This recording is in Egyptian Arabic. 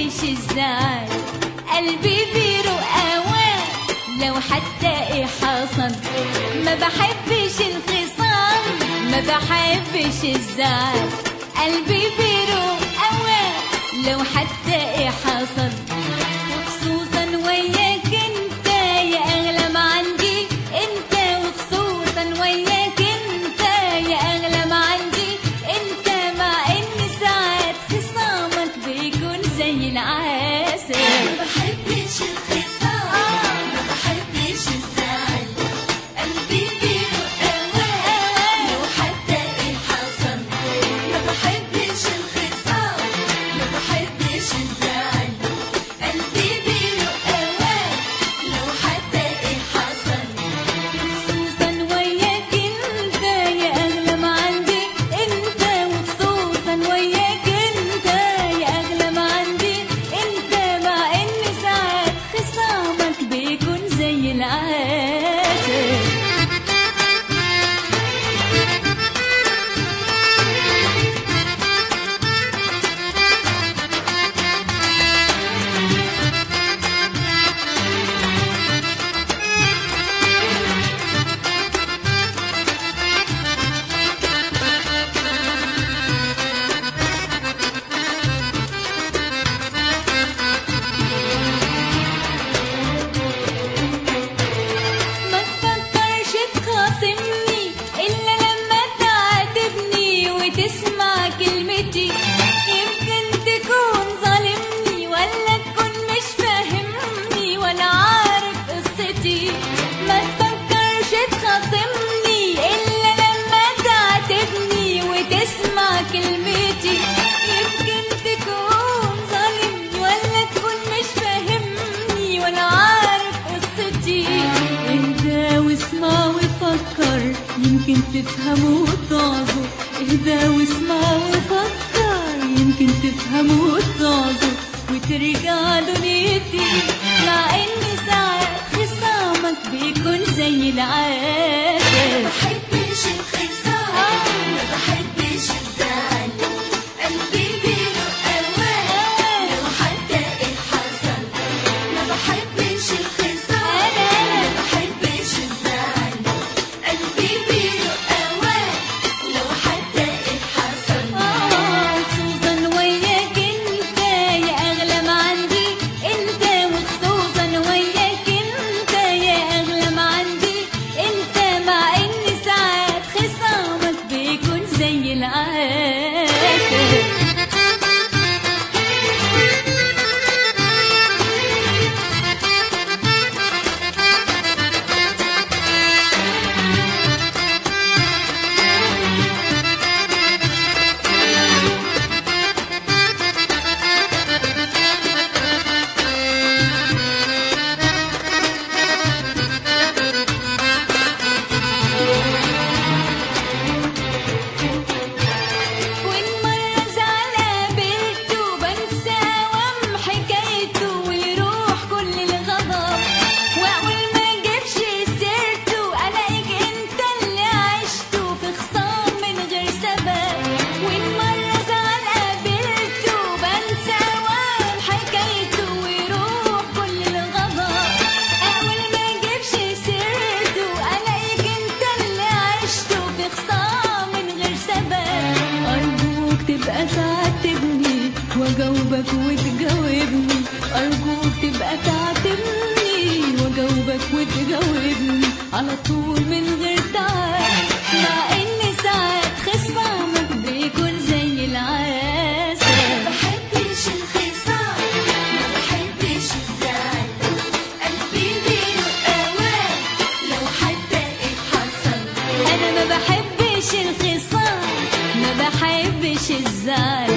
بحبش الزعل قلبي بيروق اوام لو حتى ايه حصل ما بحبش الخصام ما بحبش الزعل قلبي بيروق اوام لو حتى ايه حصل وخصوصا وياك انت يا اغلى ما عندي انت وخصوصا وياك انت يا اغلى ما عندي انت مع ان ساعات خصامك بيكون زي العسل ما بحبش الخصام ما بحبش الزعل قلبي بيروق اوام لو حتى ايه حصل ما بحبش الخصام ما بحبش الزعل قلبي بيروق اوام لو حتى ايه حصل خصوصا وياك انت يا اغلى ما عندي انت وخصوصا وياك انت يا اغلى ما عندي انت مع ان ساعات خصامك بيكون زي العسل ما تفكرش تخاصمني إلا لما تعاتبني وتسمع كلمتي يمكن تكون ظالمني ولا تكون مش فاهمني ولا عارف قصتي ما تفكرش تخاصمني إلا لما تعاتبني وتسمع كلمتي يمكن تكون ظالمني ولا تكون مش فاهمني ولا عارف قصتي اهدى واسمع وفكر يمكن تفهم وتعذر اهدى واسمع وفكر يمكن تفهم وتعذر وترجع دنيتي مع ان ساعات خصامك بيكون زي العسل ما بحبش الخصام ما بحبش الزعل قلبي بيروق اوام لو حتى ايه حصل ما بحبش الخصام ما بحبش الزعل قلبي بيروق اوام لو حتى ايه حصل خصوصا وياك انت يا اغلى ما عندي انت وخصوصا وياك انت يا اغلى ما عندي انت مع ان ساعات خصامك بيكون زي العسل وإن مرة زعل قابلته بنسى وام حكايته ويروح كل الغضب وأقول ما أجيبش سيرته ألاقيك أنت اللي عشته في خصام من غير سبب وإن مرة زعل قابلته بنسى وام حكايته ويروح كل الغضب أقول ما أجيبش سيرته ألاقيك أنت اللي عشته في خصام من غير سبب أرجوك تبقى تعاتبني وأجاوبك وتجاوبني أرجوك تبقى تعاتبني وأجاوبك وتجاوبني على طول من غير تعب مع إن ساعات خصامك بيكون زي العسل ما بحبش الخصام ما بحبش الزعل قلبي بيروق اوام لو حتى ايه حصل أنا ما بحبش الخصام ما بحبش الزعل